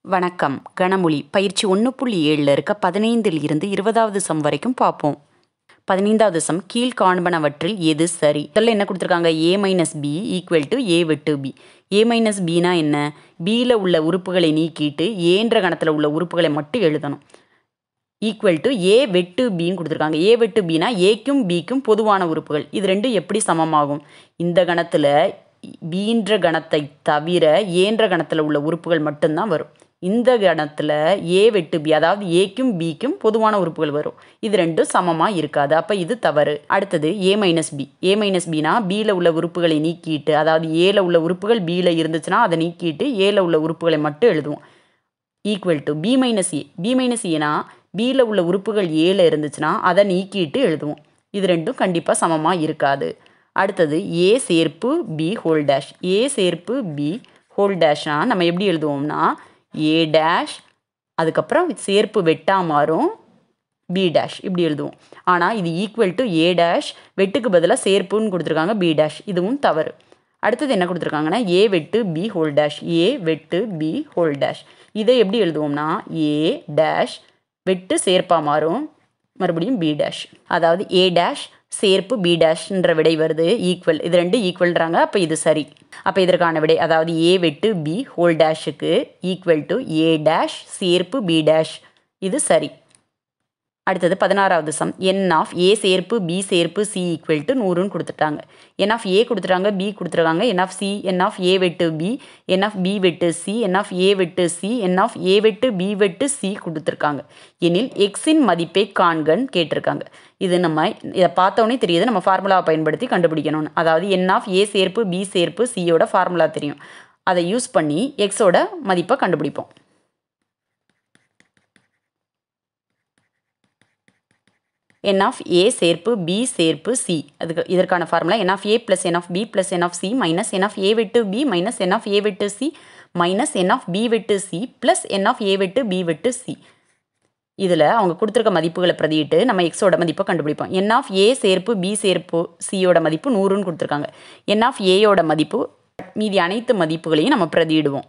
வணக்கம் கணமொழி பயிற்சி ஒன்று புள்ளி ஏழில் இருக்க பதினைந்தில் இருந்து இருபதாவது சம் வரைக்கும் பார்ப்போம் பதினைந்தாவது சம் கீழ்காண்பனவற்றில் எது சரி இதில் என்ன கொடுத்துருக்காங்க A minus B equal to A வெட்டு பி ஏ மைனஸ் பினா என்ன பியில் உள்ள உறுப்புகளை நீக்கிட்டு ஏன்ற கணத்தில் உள்ள உறுப்புகளை மட்டும் எழுதணும் ஈக்குவல் டு ஏ வெட்டு பின்னு கொடுத்துருக்காங்க ஏ வெட்டு பினா ஏக்கும் பிக்கும் பொதுவான உறுப்புகள் இது ரெண்டும் எப்படி சமமாகும் இந்த கணத்தில் பீன்ற கணத்தை தவிர ஏன்ற கணத்தில் உள்ள உறுப்புகள் மட்டும்தான் வரும் இந்த கணத்தில் ஏ வெட்டு பி அதாவது ஏக்கும் பிக்கும் பொதுவான உறுப்புகள் வரும் இது ரெண்டும் சமமாக இருக்காது அப்போ இது தவறு அடுத்தது A minus B A minus பினா பியில் உள்ள உறுப்புகளை நீக்கிட்டு அதாவது ஏல உள்ள உறுப்புகள் பியில் இருந்துச்சுன்னா அதை நீக்கிட்டு ஏல உள்ள உறுப்புகளை மட்டும் எழுதுவோம் equal to B minus A B minus ஏனா பியில் உள்ள உறுப்புகள் ஏல இருந்துச்சுன்னா அதை நீக்கிட்டு எழுதுவோம் இது ரெண்டும் கண்டிப்பாக சமமாக இருக்காது அடுத்தது ஏ சேர்ப்பு பி ஹோல் டேஷ் ஏ சேர்ப்பு பி ஹோல் டேஷ்னா நம்ம எப்படி எழுதுவோம்னா ஏ டேஷ் அதுக்கப்புறம் சேர்ப்பு வெட்டா மாறும் பி டேஷ் இப்படி எழுதுவோம் ஆனால் இது ஈக்குவல் டு ஏ டேஷ் வெட்டுக்கு பதிலாக சேர்ப்புன்னு கொடுத்துருக்காங்க பி டேஷ் இதுவும் தவறு அடுத்தது என்ன கொடுத்துருக்காங்கன்னா ஏ வெட்டு பி ஹோல் டேஷ் ஏ வெட்டு பி ஹோல் டேஷ் இதை எப்படி எழுதுவோம்னா ஏ டேஷ் வெட்டு சேர்ப்பாக மாறும் மறுபடியும் பி டேஷ் அதாவது ஏ டேஷ் சேர்ப்பு பி டேஷ்ன்ற விடை வருது ஈக்குவல் இது ரெண்டு ஈக்குவல்ன்றாங்க அப்போ இது சரி அப்போ இதற்கான விடை அதாவது ஏ வெட்டு பி ஹோல் டேஷுக்கு ஈக்குவல் டு ஏ டேஷ் சேர்ப்பு பி டேஷ் இது சரி அடுத்தது பதினாறாவது சம் என் ஆஃப் ஏ சேர்ப்பு பி சேர்ப்பு சி ஈக்குவல் டு நூறுன்னு கொடுத்துட்டாங்க என் ஆஃப் ஏ கொடுத்துட்டாங்க பி கொடுத்துருக்காங்க N of C N of A வெட்டு பி என் ஆஃப் பி வெட்டு சி என் ஆஃப் ஏ வெட்டு சி என் ஆஃப் ஏ வெட்டு பி வெட்டு சி கொடுத்துருக்காங்க எனில் எக்ஸின் மதிப்பை காண்கன்னு கேட்டிருக்காங்க இது நம்ம இதை பார்த்தோன்னே தெரியுது நம்ம ஃபார்முலாவை பயன்படுத்தி கண்டுபிடிக்கணும்னு அதாவது என் ஆஃப் ஏ சேர்ப்பு பி சேர்ப்பு சியோட ஃபார்முலா தெரியும் அதை யூஸ் பண்ணி எக்ஸோட மதிப்பை கண்டுபிடிப்போம் என் ஆஃப் ஏ சேர்ப்பு பி சேர்ப்பு சி அதுக்கு இதற்கான formula N of A plus N of B plus N of C minus N of A வெட்டு B minus N of A வெட்டு C minus N of B வெட்டு C plus N of A வெட்டு B வெட்டு C இதில் அவங்க கொடுத்துருக்க மதிப்புகளை பிரதியிட்டு நம்ம எக்ஸோட மதிப்பை கண்டுபிடிப்போம் என் ஆஃப் ஏ சேர்ப்பு பி சேர்ப்பு சியோட மதிப்பு நூறுன்னு கொடுத்துருக்காங்க என் ஆஃப் ஏயோட மதிப்பு மீதி அனைத்து மதிப்புகளையும் நம்ம பிரதியிடுவோம்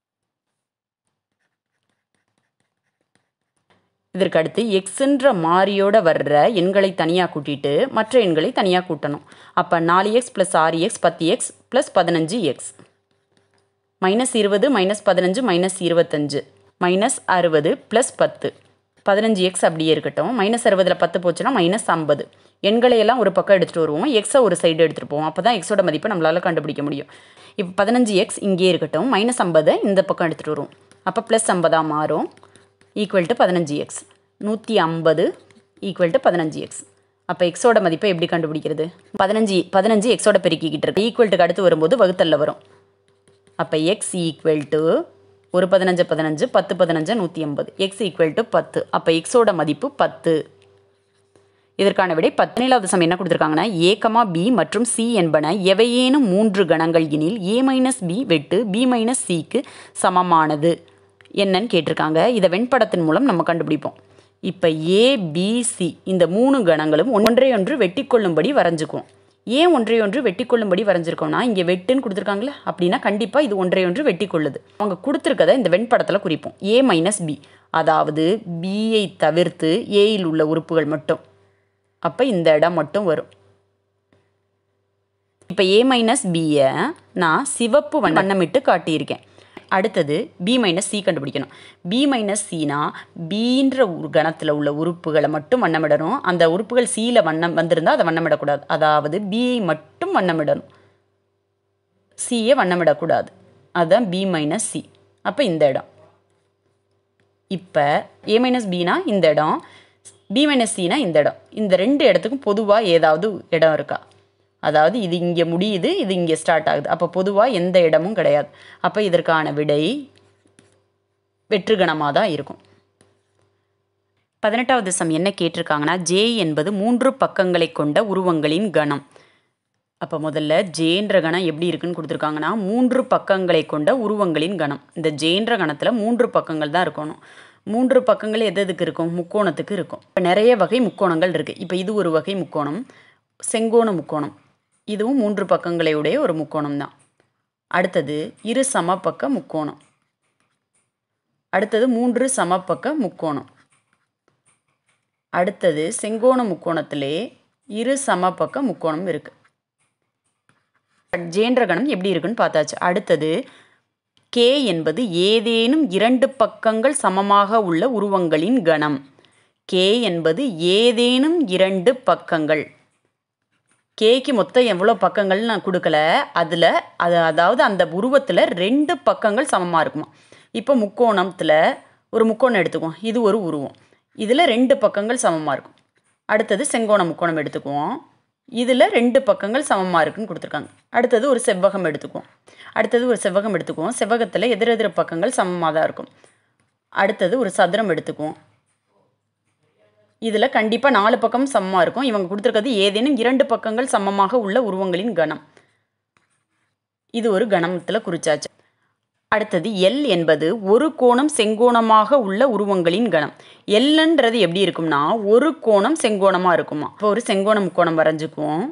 இதற்கு அடுத்து எக்ஸுன்ற மாறியோட வர்ற எண்களை தனியாக கூட்டிட்டு மற்ற எண்களை தனியாக கூட்டணும் அப்போ நாலு எக்ஸ் ப்ளஸ் ஆறு எக்ஸ் பத்து எக்ஸ் ப்ளஸ் பதினஞ்சு எக்ஸ் மைனஸ் இருபது மைனஸ் பதினஞ்சு மைனஸ் இருபத்தஞ்சு மைனஸ் அறுபது ப்ளஸ் பத்து பதினஞ்சு எக்ஸ் அப்படியே இருக்கட்டும் மைனஸ் அறுபதில் பத்து போச்சுன்னா மைனஸ் ஐம்பது எண்களை எல்லாம் ஒரு பக்கம் எடுத்துகிட்டு வருவோம் எக்ஸை ஒரு சைடு எடுத்துகிட்டு போவோம் அப்போ தான் எக்ஸோட மதிப்பை நம்மளால் கண்டுபிடிக்க முடியும் இப்போ பதினஞ்சு எக்ஸ் இங்கே இருக்கட்டும் மைனஸ் ஐம்பதை இந்த பக்கம் எடுத்துகிட்டு வருவோம் அப்போ ப்ளஸ் ஐம்பதாக மாறும் ஈக்குவல் டு பதினஞ்சு எக்ஸ் நூற்றி ஐம்பது ஈக்குவல் டு பதினஞ்சு எக்ஸ் அப்போ எக்ஸோட மதிப்பை எப்படி கண்டுபிடிக்கிறது பதினஞ்சு பதினஞ்சு எக்ஸோட பெருக்கிக்கிட்டு இருக்கு ஈக்குவல்ட்டுக்கு அடுத்து வரும்போது வகுத்தல்ல வரும் அப்போ எக்ஸ் ஈக்குவல் டு ஒரு பதினஞ்சு பதினஞ்சு பத்து பதினஞ்சு நூற்றி ஐம்பது எக்ஸ் ஈக்குவல் டு பத்து அப்போ எக்ஸோட மதிப்பு பத்து இதற்கான விடை பதினேழாவது சம் என்ன கொடுத்துருக்காங்கன்னா ஏகமா பி மற்றும் சி என்பன எவையேனும் மூன்று கணங்கள் எனில் ஏ மைனஸ் பி வெட்டு பி மைனஸ் சிக்கு சமமானது என்னன்னு கேட்டிருக்காங்க இதை வெண்படத்தின் மூலம் நம்ம கண்டுபிடிப்போம் இப்போ ஏபிசி இந்த மூணு கணங்களும் ஒன்றை ஒன்று வெட்டி கொள்ளும்படி வரைஞ்சுக்குவோம் ஏன் ஒன்றை ஒன்று வெட்டி கொள்ளும்படி வரைஞ்சிருக்கோம்னா இங்கே வெட்டுன்னு கொடுத்துருக்காங்களே அப்படின்னா கண்டிப்பாக இது ஒன்றை ஒன்று வெட்டி கொள்ளுது அவங்க கொடுத்துருக்கதை இந்த வெண்படத்தில் குறிப்போம் ஏ மைனஸ் பி அதாவது பியை தவிர்த்து ஏயில் உள்ள உறுப்புகள் மட்டும் அப்போ இந்த இடம் மட்டும் வரும் இப்போ ஏ மைனஸ் பியை நான் சிவப்பு வண்ணமிட்டு காட்டியிருக்கேன் அடுத்தது பி மைனஸ் சி கண்டுபிடிக்கணும் பி மைனஸ் சினா பீன்ற ஒரு கணத்தில் உள்ள உறுப்புகளை மட்டும் வண்ணமிடணும் அந்த உறுப்புகள் சியில் வண்ணம் வந்திருந்தால் அதை வண்ணமிடக்கூடாது அதாவது பியை மட்டும் வண்ணமிடணும் சியை வண்ணமிடக்கூடாது அதுதான் பி மைனஸ் சி அப்போ இந்த இடம் இப்போ ஏ மைனஸ் பினா இந்த இடம் பி மைனஸ் சினா இந்த இடம் இந்த ரெண்டு இடத்துக்கும் பொதுவாக ஏதாவது இடம் இருக்கா அதாவது இது இங்கே முடியுது இது இங்கே ஸ்டார்ட் ஆகுது அப்போ பொதுவாக எந்த இடமும் கிடையாது அப்போ இதற்கான விடை வெற்றுகணமாக தான் இருக்கும் பதினெட்டாவது சம் என்ன கேட்டிருக்காங்கன்னா ஜே என்பது மூன்று பக்கங்களை கொண்ட உருவங்களின் கணம் அப்போ முதல்ல ஜேன்ற கணம் எப்படி இருக்குன்னு கொடுத்துருக்காங்கன்னா மூன்று பக்கங்களை கொண்ட உருவங்களின் கணம் இந்த ஜேன்ற கணத்தில் மூன்று பக்கங்கள் தான் இருக்கணும் மூன்று பக்கங்கள் எது எதுக்கு இருக்கும் முக்கோணத்துக்கு இருக்கும் இப்போ நிறைய வகை முக்கோணங்கள் இருக்குது இப்போ இது ஒரு வகை முக்கோணம் செங்கோண முக்கோணம் இதுவும் மூன்று பக்கங்களை உடைய ஒரு முக்கோணம் தான் அடுத்தது இரு சமபக்க முக்கோணம் அடுத்தது மூன்று சமபக்க முக்கோணம் அடுத்தது செங்கோண முக்கோணத்திலே இரு சமபக்க முக்கோணம் இருக்குது ஜேன்ற கணம் எப்படி இருக்குன்னு பார்த்தாச்சு அடுத்தது கே என்பது ஏதேனும் இரண்டு பக்கங்கள் சமமாக உள்ள உருவங்களின் கணம் கே என்பது ஏதேனும் இரண்டு பக்கங்கள் கேக்கு மொத்தம் எவ்வளோ பக்கங்கள் நான் கொடுக்கல அதில் அது அதாவது அந்த உருவத்தில் ரெண்டு பக்கங்கள் சமமாக இருக்குமா இப்போ முக்கோணத்தில் ஒரு முக்கோணம் எடுத்துக்குவோம் இது ஒரு உருவம் இதில் ரெண்டு பக்கங்கள் சமமாக இருக்கும் அடுத்தது செங்கோண முக்கோணம் எடுத்துக்குவோம் இதில் ரெண்டு பக்கங்கள் சமமாக இருக்குன்னு கொடுத்துருக்காங்க அடுத்தது ஒரு செவ்வகம் எடுத்துக்குவோம் அடுத்தது ஒரு செவ்வகம் எடுத்துக்குவோம் செவ்வகத்தில் எதிரெதிர் பக்கங்கள் சமமாக தான் இருக்கும் அடுத்தது ஒரு சதுரம் எடுத்துக்குவோம் இதில் கண்டிப்பாக நாலு பக்கம் சமமாக இருக்கும் இவங்க கொடுத்துருக்கிறது ஏதேனும் இரண்டு பக்கங்கள் சமமாக உள்ள உருவங்களின் கணம் இது ஒரு கணத்தில் குறிச்சாச்சு அடுத்தது எல் என்பது ஒரு கோணம் செங்கோணமாக உள்ள உருவங்களின் கணம் எல்ன்றது எப்படி இருக்கும்னா ஒரு கோணம் செங்கோணமாக இருக்குமா இப்போ ஒரு செங்கோண முக்கோணம் வரைஞ்சுக்குவோம்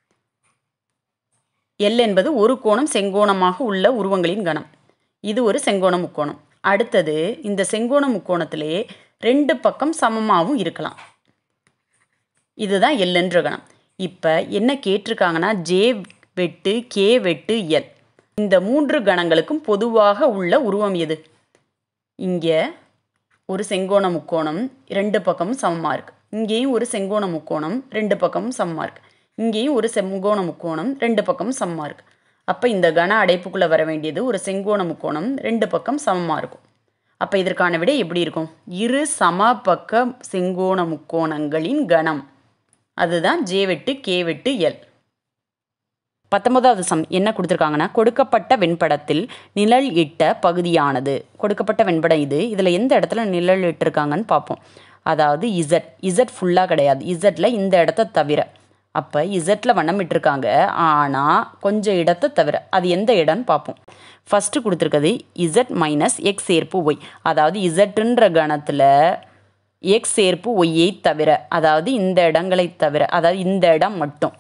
எல் என்பது ஒரு கோணம் செங்கோணமாக உள்ள உருவங்களின் கணம் இது ஒரு செங்கோண முக்கோணம் அடுத்தது இந்த செங்கோண முக்கோணத்திலே ரெண்டு பக்கம் சமமாகவும் இருக்கலாம் இதுதான் எல்லுன்ற கணம் இப்போ என்ன கேட்டிருக்காங்கன்னா ஜே வெட்டு கே வெட்டு எல் இந்த மூன்று கணங்களுக்கும் பொதுவாக உள்ள உருவம் எது இங்கே ஒரு செங்கோண முக்கோணம் ரெண்டு பக்கமும் சமமாக இருக்குது இங்கேயும் ஒரு செங்கோண முக்கோணம் ரெண்டு பக்கமும் சமமாக இருக்குது இங்கேயும் ஒரு செங்கோண முக்கோணம் ரெண்டு பக்கமும் சமமாக இருக்குது அப்போ இந்த கன அடைப்புக்குள்ளே வர வேண்டியது ஒரு செங்கோண முக்கோணம் ரெண்டு பக்கம் சமமாக இருக்கும் அப்போ இதற்கான விடை எப்படி இருக்கும் இரு சமபக்க செங்கோண முக்கோணங்களின் கணம் அதுதான் ஜே வெட்டு கே வெட்டு எல் பத்தொன்பதாவது சம் என்ன கொடுத்துருக்காங்கன்னா கொடுக்கப்பட்ட வெண்படத்தில் நிழல் இட்ட பகுதியானது கொடுக்கப்பட்ட வெண்படம் இது இதில் எந்த இடத்துல நிழல் இட்டிருக்காங்கன்னு பார்ப்போம் அதாவது இசட் இசட் ஃபுல்லாக கிடையாது இசட்டில் இந்த இடத்த தவிர அப்போ இசட்டில் வண்ணம் இட்டிருக்காங்க ஆனால் கொஞ்சம் இடத்தை தவிர அது எந்த இடம்னு பார்ப்போம் ஃபஸ்ட்டு கொடுத்துருக்கிறது இசட் மைனஸ் எக்ஸ் சேர்ப்பு ஒய் அதாவது இசட்டுன்ற கணத்தில் எக்ஸ் சேர்ப்பு ஒய்யை தவிர அதாவது இந்த இடங்களை தவிர அதாவது இந்த இடம் மட்டும்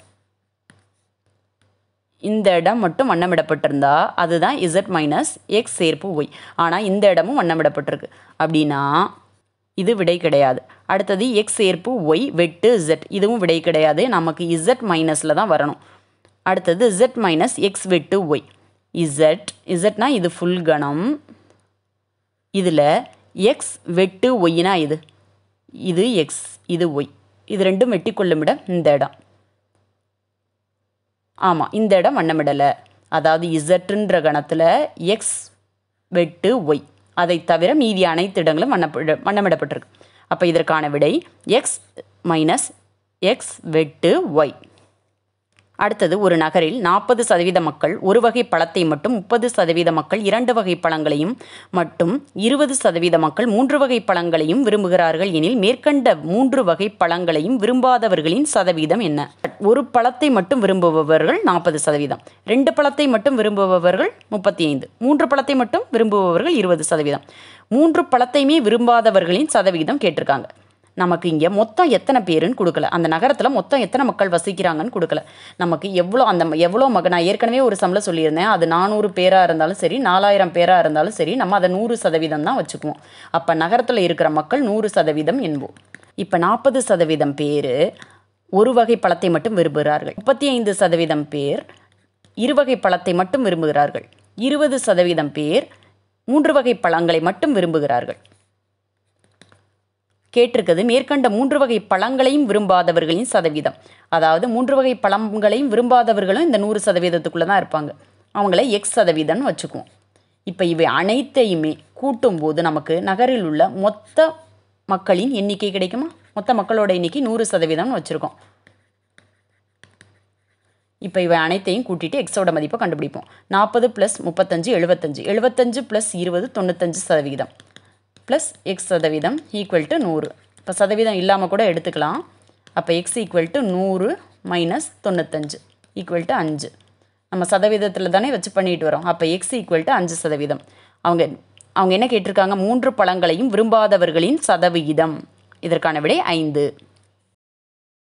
இந்த இடம் மட்டும் வண்ணமிடப்பட்டிருந்தா அதுதான் இசட் மைனஸ் எக்ஸ் சேர்ப்பு ஒய் ஆனால் இந்த இடமும் வண்ணமிடப்பட்டிருக்கு அப்படின்னா இது விடை கிடையாது அடுத்தது எக்ஸ் சேர்ப்பு ஒய் வெட்டு இசட் இதுவும் விடை கிடையாது நமக்கு இசட் மைனஸில் தான் வரணும் அடுத்தது இசட் மைனஸ் எக்ஸ் வெட்டு ஒய் இசட் இசட்னா இது ஃபுல் கணம் இதில் எக்ஸ் வெட்டு ஒய்னா இது இது எக்ஸ் இது ஒய் இது ரெண்டும் வெட்டி கொள்ளும் இடம் இந்த இடம் ஆமாம் இந்த இடம் வண்ணமிடலை அதாவது இசட்டுன்ற கணத்தில் எக்ஸ் வெட்டு ஒய் அதை தவிர மீதி அனைத்து இடங்களும் வண்ணப்ப வண்ணமிடப்பட்டிருக்கு அப்போ இதற்கான விடை எக்ஸ் மைனஸ் எக்ஸ் வெட்டு ஒய் அடுத்தது ஒரு நகரில் நாற்பது சதவீத மக்கள் ஒரு வகை பழத்தை மட்டும் முப்பது சதவீத மக்கள் இரண்டு வகை பழங்களையும் மட்டும் இருபது சதவீத மக்கள் மூன்று வகை பழங்களையும் விரும்புகிறார்கள் எனில் மேற்கண்ட மூன்று வகை பழங்களையும் விரும்பாதவர்களின் சதவீதம் என்ன ஒரு பழத்தை மட்டும் விரும்புபவர்கள் நாற்பது சதவீதம் ரெண்டு பழத்தை மட்டும் விரும்புபவர்கள் முப்பத்தி ஐந்து மூன்று பழத்தை மட்டும் விரும்புபவர்கள் இருபது சதவீதம் மூன்று பழத்தையுமே விரும்பாதவர்களின் சதவீதம் கேட்டிருக்காங்க நமக்கு இங்கே மொத்தம் எத்தனை பேருன்னு கொடுக்கல அந்த நகரத்தில் மொத்தம் எத்தனை மக்கள் வசிக்கிறாங்கன்னு கொடுக்கல நமக்கு எவ்வளோ அந்த எவ்வளோ மக நான் ஏற்கனவே ஒரு சம்பளம் சொல்லியிருந்தேன் அது நானூறு பேராக இருந்தாலும் சரி நாலாயிரம் பேராக இருந்தாலும் சரி நம்ம அதை நூறு சதவீதம் தான் வச்சுக்குவோம் அப்போ நகரத்தில் இருக்கிற மக்கள் நூறு சதவீதம் என்போம் இப்போ நாற்பது சதவீதம் பேர் ஒரு வகை பழத்தை மட்டும் விரும்புகிறார்கள் முப்பத்தி ஐந்து சதவீதம் பேர் இருவகை பழத்தை மட்டும் விரும்புகிறார்கள் இருபது சதவீதம் பேர் மூன்று வகை பழங்களை மட்டும் விரும்புகிறார்கள் கேட்டிருக்கிறது மேற்கண்ட மூன்று வகை பழங்களையும் விரும்பாதவர்களின் சதவீதம் அதாவது மூன்று வகை பழங்களையும் விரும்பாதவர்களும் இந்த நூறு சதவீதத்துக்குள்ளே தான் இருப்பாங்க அவங்கள எக்ஸ் சதவீதம்னு வச்சுக்குவோம் இப்போ இவை அனைத்தையுமே கூட்டும்போது நமக்கு நகரில் உள்ள மொத்த மக்களின் எண்ணிக்கை கிடைக்குமா மொத்த மக்களோட எண்ணிக்கை நூறு சதவீதம்னு வச்சுருக்கோம் இப்போ இவை அனைத்தையும் கூட்டிட்டு எக்ஸோட மதிப்பை கண்டுபிடிப்போம் நாற்பது ப்ளஸ் முப்பத்தஞ்சு எழுபத்தஞ்சு எழுபத்தஞ்சு ப்ளஸ் இருபது தொண்ணூத்தஞ்சு சதவீதம் ப்ளஸ் எக்ஸ் சதவீதம் ஈக்குவல் டு நூறு இப்போ சதவீதம் இல்லாமல் கூட எடுத்துக்கலாம் அப்போ எக்ஸ் ஈக்குவல் டு நூறு மைனஸ் தொண்ணூத்தஞ்சு ஈக்குவல் டு அஞ்சு நம்ம சதவீதத்தில் தானே வச்சு பண்ணிட்டு வரோம் அப்போ எக்ஸ் ஈக்குவல் டு அஞ்சு சதவீதம் அவங்க அவங்க என்ன கேட்டிருக்காங்க மூன்று பழங்களையும் விரும்பாதவர்களின் சதவிகிதம் இதற்கான விடை ஐந்து